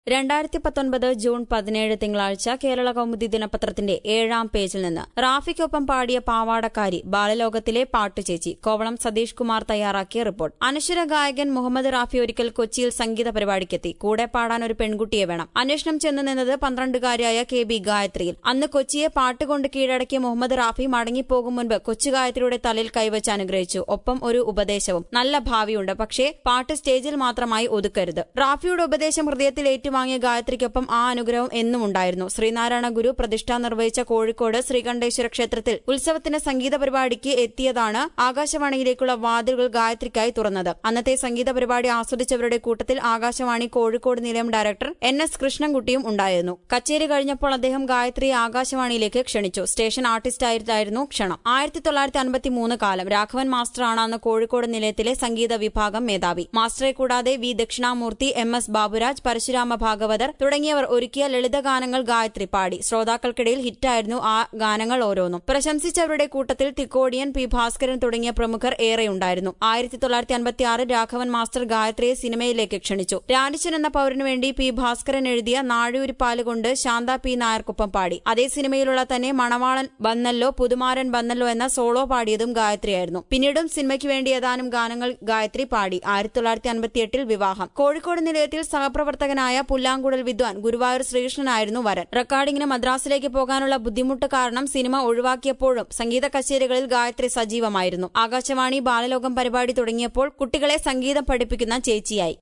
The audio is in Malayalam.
രണ്ടായിരത്തി പത്തൊൻപത് ജൂൺ പതിനേഴ് തിങ്കളാഴ്ച കേരള കൗമുദി ദിനപത്രത്തിന്റെ ഏഴാം പേജിൽ നിന്ന് റാഫിക്കൊപ്പം പാടിയ പാവാടക്കാരി ബാലലോകത്തിലെ പാട്ടുചേച്ചി കോവളം സതീഷ് കുമാർ തയ്യാറാക്കിയ റിപ്പോർട്ട് അനശ്വര ഗായകൻ മുഹമ്മദ് റാഫി ഒരിക്കൽ കൊച്ചിയിൽ സംഗീത പരിപാടിക്കെത്തി കൂടെ പാടാൻ ഒരു പെൺകുട്ടിയെ വേണം അന്വേഷണം ചെന്ന് നിന്നത് പന്ത്രണ്ടുകാരിയായ കെ ബി ഗായത്രിയിൽ അന്ന് കൊച്ചിയെ പാട്ടുകൊണ്ട് കീഴടക്കിയ മുഹമ്മദ് റാഫി മടങ്ങിപ്പോകും മുൻപ് കൊച്ചു ഗായത്രിയുടെ തലയിൽ കൈവച്ച് അനുഗ്രഹിച്ചു ഒപ്പം ഒരു ഉപദേശവും നല്ല ഭാവിയുണ്ട് പക്ഷേ പാട്ട് സ്റ്റേജിൽ മാത്രമായി ഒതുക്കരുത് റാഫിയുടെ ഉപദേശം ഹൃദയത്തിൽ ഏറ്റുവാങ്ങിയ ഗായത്രിക്കൊപ്പം ആ അനുഗ്രഹം എന്നും ഉണ്ടായിരുന്നു ശ്രീനാരായണ ഗുരു പ്രതിഷ്ഠ നിർവഹിച്ച കോഴിക്കോട് ശ്രീകണ്ഠേശ്വര ക്ഷേത്രത്തിൽ ഉത്സവത്തിന് സംഗീത പരിപാടിക്ക് എത്തിയതാണ് ആകാശവാണിയിലേക്കുള്ള വാതിലുകൾ ഗായത്രിക്കായി തുറന്നത് അന്നത്തെ സംഗീത പരിപാടി ആസ്വദിച്ചവരുടെ കൂട്ടത്തിൽ ആകാശവാണി കോഴിക്കോട് നിലയം ഡയറക്ടർ എൻ എസ് കൃഷ്ണൻകുട്ടിയും ഉണ്ടായിരുന്നു കച്ചേരി കഴിഞ്ഞപ്പോൾ അദ്ദേഹം ഗായത്രിയെ ആകാശവാണിയിലേക്ക് ക്ഷണിച്ചു സ്റ്റേഷൻ ആർട്ടിസ്റ്റായിട്ടായിരുന്നു ക്ഷണം ആയിരത്തി തൊള്ളായിരത്തി അൻപത്തി മൂന്ന് കാലം രാഘവൻ മാസ്റ്ററാണ് അന്ന് കോഴിക്കോട് നിലയത്തിലെ സംഗീത വിഭാഗം മേധാവി മാസ്റ്ററെ കൂടാതെ V Dakshinamoorthy M S Baburaj Parasurama Bhagavathar തുടങ്ങിയവർ ഒരുക്കിയ ലളിതഗാനങ്ങൾ ഗായത്രി പാടി ശ്രോതാക്കൾക്കിടയിൽ ഹിറ്റായിരുന്നു ആ ഗാനങ്ങൾ ഓരോന്നും പ്രശംസിച്ചവരുടെ കൂട്ടത്തിൽ തിക്കോടിയൻ പി ഭാസ്കരൻ തുടങ്ങിയ പ്രമുഖർ ഏറെയുണ്ടായിരുന്നു ആയിരത്തി തൊള്ളായിരത്തി അൻപത്തിയാറ് രാഘവൻ മാസ്റ്റർ ഗായത്രിയെ സിനിമയിലേക്ക് ക്ഷണിച്ചു രാണിച്ചൻ എന്ന പൌരനു വേണ്ടി പി ഭാസ്കരൻ എഴുതിയ നാഴൂരിപ്പാല് കൊണ്ട് ശാന്ത പി നായർക്കൊപ്പം പാടി അതേ സിനിമയിലുള്ള തന്നെ മണവാളൻ വന്നല്ലോ പുതുമാരൻ വന്നല്ലോ എന്ന സോളോ പാടിയതും ഗായത്രിയായിരുന്നു പിന്നീടും സിനിമയ്ക്ക് വേണ്ടി ഏതാനും ഗാനങ്ങൾ ഗായത്രി പാടി ആയിരത്തി തൊള്ളായിരത്തി അൻപത്തിയെട്ടിൽ വിവാഹം കോഴിക്കോട് നിലയത്തിൽ സഹപ്രവർത്തകനായ പുല്ലാങ്കുഴൽ വിദ്വാൻ ഗുരുവായൂർ ശ്രീകൃഷ്ണനായിരുന്നു വരൻ റെക്കോർഡിംഗിന് മദ്രാസിലേക്ക് പോകാനുള്ള ബുദ്ധിമുട്ട് കാരണം സിനിമ ഒഴിവാക്കിയപ്പോഴും സംഗീത കച്ചേരികളിൽ ഗായത്രി സജീവമായിരുന്നു ആകാശവാണി ബാലലോകം പരിപാടി തുടങ്ങിയപ്പോൾ കുട്ടികളെ സംഗീതം പഠിപ്പിക്കുന്ന ചേച്ചിയായി